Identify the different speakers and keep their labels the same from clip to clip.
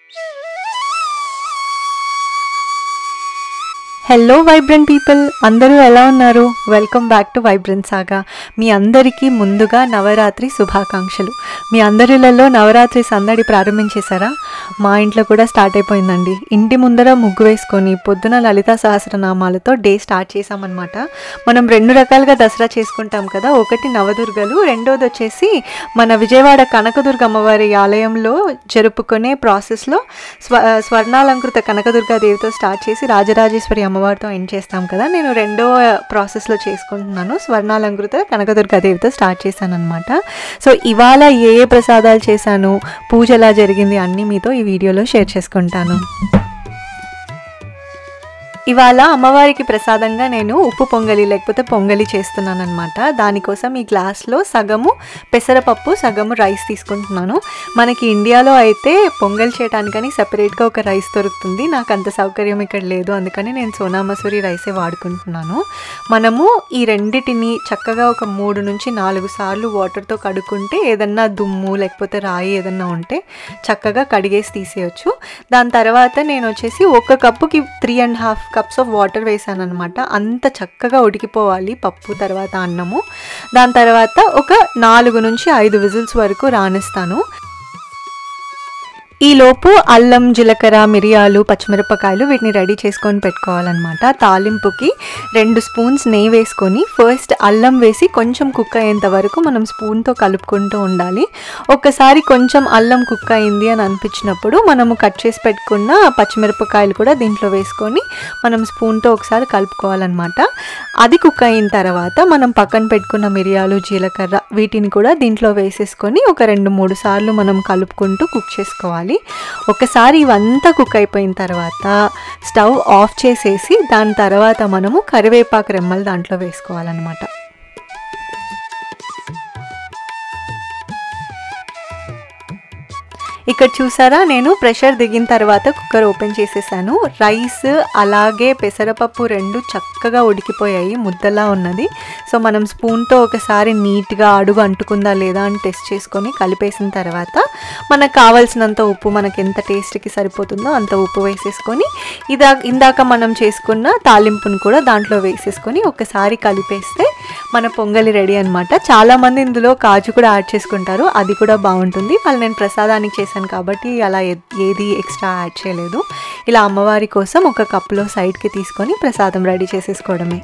Speaker 1: hello vibrant people అందరూ ఎలా ఉన్నారు welcome back to Vibrant Saga మీ అందరికీ ముందుగా నవరాత్రి శుభాకాంక్షలు మీ అందరిలలో నవరాత్రి సందడి ప్రారంభించేశారా మా ఇంట్లో కూడా స్టార్ట్ అయిపోయిందండి ఇంటి ముందర ముగ్గు వేసుకొని పొద్దున లలితా సహస్రనామాలతో డే స్టార్ట్ చేసామన్నమాట మనం రెండు రకాలుగా దసరా చేసుకుంటాం కదా ఒకటి నవదుర్గలు రెండోది వచ్చేసి మన విజయవాడ కనకదుర్గ అమ్మవారి ఆలయంలో జరుపుకునే ప్రాసెస్లో స్వ స్వర్ణాలంకృత కనకదుర్గాదేవితో స్టార్ట్ చేసి రాజరాజేశ్వరి అమ్మవారితో ఎండ్ చేస్తాం కదా నేను రెండో ప్రాసెస్లో చేసుకుంటున్నాను స్వర్ణాలంకృత కనకదుర్గాదేవితో స్టార్ట్ చేశాను అనమాట సో ఇవాళ ఏ ఏ ప్రసాదాలు చేశాను పూజ ఎలా జరిగింది అన్నీ మీతో ఈ వీడియోలో షేర్ చేసుకుంటాను ఇవాళ అమ్మవారికి ప్రసాదంగా నేను ఉప్పు పొంగలి లేకపోతే పొంగలి చేస్తున్నాను అనమాట దానికోసం ఈ గ్లాస్లో సగము పెసరపప్పు సగము రైస్ తీసుకుంటున్నాను మనకి ఇండియాలో అయితే పొంగల్ చేయడానికని సెపరేట్గా ఒక రైస్ దొరుకుతుంది నాకు అంత సౌకర్యం ఇక్కడ లేదు అందుకని నేను సోనా మసూరి రైసే వాడుకుంటున్నాను మనము ఈ రెండిటిని చక్కగా ఒక మూడు నుంచి నాలుగు సార్లు వాటర్తో కడుక్కుంటే ఏదన్నా దుమ్ము లేకపోతే రాయి ఏదన్నా ఉంటే చక్కగా కడిగేసి తీసేయచ్చు దాని తర్వాత నేను వచ్చేసి ఒక కప్పుకి three and half cups of water వేసాను అనమాట అంత చక్కగా ఉడికిపోవాలి పప్పు తర్వాత అన్నము దాని తర్వాత ఒక నాలుగు నుంచి ఐదు విజిల్స్ వరకు రానిస్తాను ఈలోపు అల్లం జీలకర్ర మిరియాలు పచ్చిమిరపకాయలు వీటిని రెడీ చేసుకొని పెట్టుకోవాలన్నమాట తాలింపుకి రెండు స్పూన్స్ నెయ్యి వేసుకొని ఫస్ట్ అల్లం వేసి కొంచెం కుక్ అయ్యేంత వరకు మనం స్పూన్తో కలుపుకుంటూ ఉండాలి ఒక్కసారి కొంచెం అల్లం కుక్ అయింది అని అనిపించినప్పుడు మనము కట్ చేసి పెట్టుకున్న పచ్చిమిరపకాయలు కూడా దీంట్లో వేసుకొని మనం స్పూన్తో ఒకసారి కలుపుకోవాలన్నమాట అది కుక్ అయిన తర్వాత మనం పక్కన పెట్టుకున్న మిరియాలు జీలకర్ర వీటిని కూడా దీంట్లో వేసేసుకొని ఒక రెండు మూడు సార్లు మనం కలుపుకుంటూ కుక్ చేసుకోవాలి ఒకసారి ఇవంతా కుక్ అయిపోయిన తర్వాత స్టవ్ ఆఫ్ చేసేసి దాని తర్వాత మనము కరివేపాకు రెమ్మలు దాంట్లో వేసుకోవాలన్నమాట ఇక్కడ చూసారా నేను ప్రెషర్ దిగిన తర్వాత కుక్కర్ ఓపెన్ చేసేసాను రైస్ అలాగే పెసరపప్పు రెండు చక్కగా ఉడికిపోయాయి ముద్దలా ఉన్నది సో మనం స్పూన్తో ఒకసారి నీట్గా అడుగు అంటుకుందా లేదా అని టెస్ట్ చేసుకొని కలిపేసిన తర్వాత మనకు కావాల్సినంత ఉప్పు మనకి ఎంత టేస్ట్కి సరిపోతుందో అంత ఉప్పు వేసేసుకొని ఇదా ఇందాక మనం చేసుకున్న తాలింపును కూడా దాంట్లో వేసేసుకొని ఒకసారి కలిపేస్తే మన పొంగలి రెడీ అనమాట చాలామంది ఇందులో కాజు కూడా యాడ్ చేసుకుంటారు అది కూడా బాగుంటుంది వాళ్ళు నేను ప్రసాదానికి చేశాను కాబట్టి అలా ఏది ఎక్స్ట్రా యాడ్ చేయలేదు ఇలా అమ్మవారి కోసం ఒక కప్లో సైడ్కి తీసుకొని ప్రసాదం రెడీ చేసేసుకోవడమే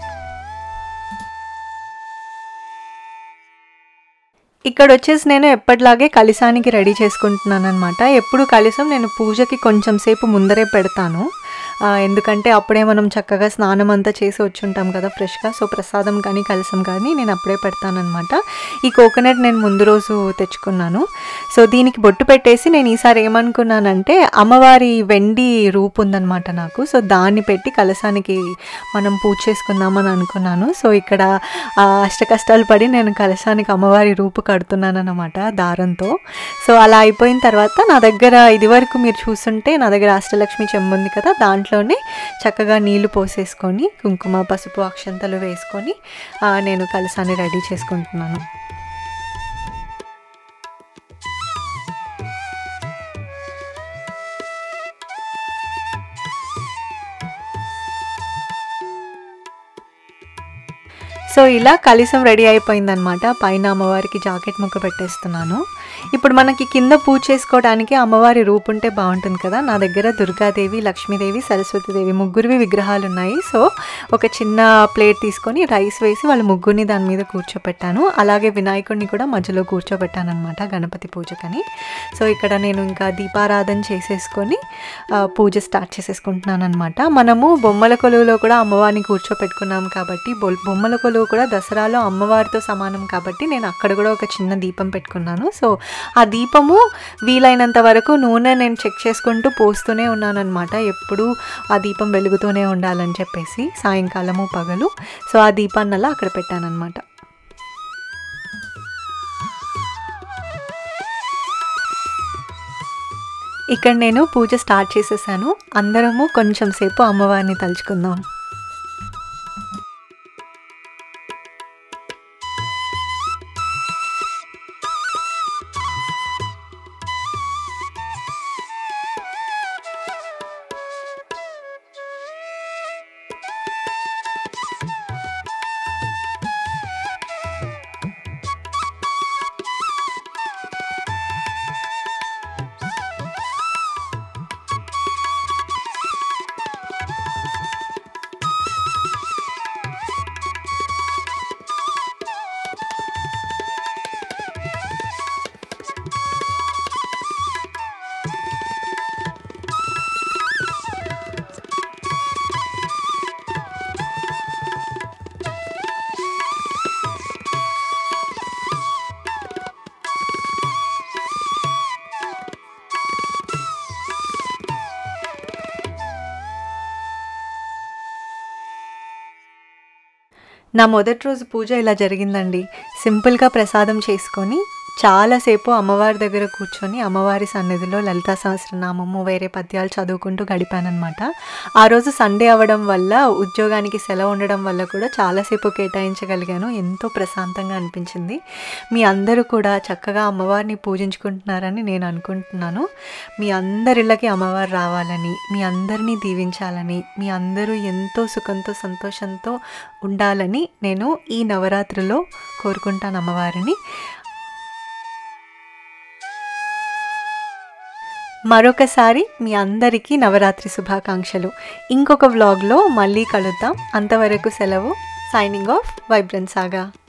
Speaker 1: ఇక్కడ వచ్చేసి నేను ఎప్పటిలాగే కలిసానికి రెడీ చేసుకుంటున్నాను అనమాట ఎప్పుడు కలిసం నేను పూజకి కొంచెం సేపు ముందరే పెడతాను ఎందుకంటే అప్పుడే మనం చక్కగా స్నానం అంతా చేసి వచ్చి ఉంటాం కదా ఫ్రెష్గా సో ప్రసాదం కానీ కలిసం కానీ నేను అప్పుడే పెడతానమాట ఈ కోకోనట్ నేను ముందు రోజు తెచ్చుకున్నాను సో దీనికి బొట్టు పెట్టేసి నేను ఈసారి ఏమనుకున్నానంటే అమ్మవారి వెండి రూపు ఉందనమాట నాకు సో దాన్ని పెట్టి కలసానికి మనం పూజ చేసుకుందామని అనుకున్నాను సో ఇక్కడ అష్ట కష్టాలు పడి నేను కలసానికి అమ్మవారి రూపు కడుతున్నాను అనమాట దారంతో సో అలా అయిపోయిన తర్వాత నా దగ్గర ఇదివరకు మీరు చూస్తుంటే నా దగ్గర అష్టలక్ష్మి చెంబుంది కదా దాంట్లోనే చక్కగా నీళ్లు పోసేసుకొని కుంకుమ పసుపు అక్షంతలు వేసుకొని నేను కలసాన్ని రెడీ చేసుకుంటున్నాను సో ఇలా కలిసం రెడీ అయిపోయిందనమాట పైన అమ్మవారికి జాకెట్ ముక్క పెట్టేస్తున్నాను ఇప్పుడు మనకి కింద పూజ చేసుకోవడానికి అమ్మవారి రూపు ఉంటే బాగుంటుంది కదా నా దగ్గర దుర్గాదేవి లక్ష్మీదేవి సరస్వతీదేవి ముగ్గురివి విగ్రహాలు ఉన్నాయి సో ఒక చిన్న ప్లేట్ తీసుకొని రైస్ వేసి వాళ్ళ ముగ్గురిని దాని మీద కూర్చోపెట్టాను అలాగే వినాయకుడిని కూడా మధ్యలో కూర్చోబెట్టాను అనమాట గణపతి పూజకని సో ఇక్కడ నేను ఇంకా దీపారాధన చేసేసుకొని పూజ స్టార్ట్ చేసేసుకుంటున్నాను అనమాట మనము బొమ్మల కొలువులో కూడా అమ్మవారిని కూర్చోపెట్టుకున్నాం కాబట్టి బొమ్మల కొలువు కూడా దసరాలో అమ్మవారితో సమానం కాబట్టి నేను అక్కడ కూడా ఒక చిన్న దీపం పెట్టుకున్నాను సో ఆ దీపము వీలైనంత వరకు నూనె నేను చెక్ చేసుకుంటూ పోస్తూనే ఉన్నానన్నమాట ఎప్పుడు ఆ దీపం వెలుగుతూనే ఉండాలని చెప్పేసి సాయంకాలము పగలు సో ఆ దీపాన్ని అలా అక్కడ పెట్టానన్నమాట ఇక్కడ నేను పూజ స్టార్ట్ చేసేసాను అందరము కొంచెం సేపు అమ్మవారిని తలుచుకుందాం నా మొదటి రోజు పూజ ఇలా జరిగిందండి సింపుల్గా ప్రసాదం చేసుకొని చాలాసేపు అమ్మవారి దగ్గర కూర్చొని అమ్మవారి సన్నిధిలో లలితా సహస్రనామము వేరే పద్యాలు చదువుకుంటూ గడిపానమాట ఆ రోజు సండే అవ్వడం వల్ల ఉద్యోగానికి సెలవు ఉండడం వల్ల కూడా చాలాసేపు కేటాయించగలిగాను ఎంతో ప్రశాంతంగా అనిపించింది మీ అందరూ కూడా చక్కగా అమ్మవారిని పూజించుకుంటున్నారని నేను అనుకుంటున్నాను మీ అందరిళ్ళకి అమ్మవారు రావాలని మీ అందరినీ దీవించాలని మీ అందరూ ఎంతో సుఖంతో సంతోషంతో ఉండాలని నేను ఈ నవరాత్రిలో కోరుకుంటాను అమ్మవారిని మరొకసారి మీ అందరికీ నవరాత్రి శుభాకాంక్షలు ఇంకొక వ్లాగ్లో మళ్ళీ కలుద్దాం అంతవరకు సెలవు సైనింగ్ ఆఫ్ వైబ్రెన్స్ సాగా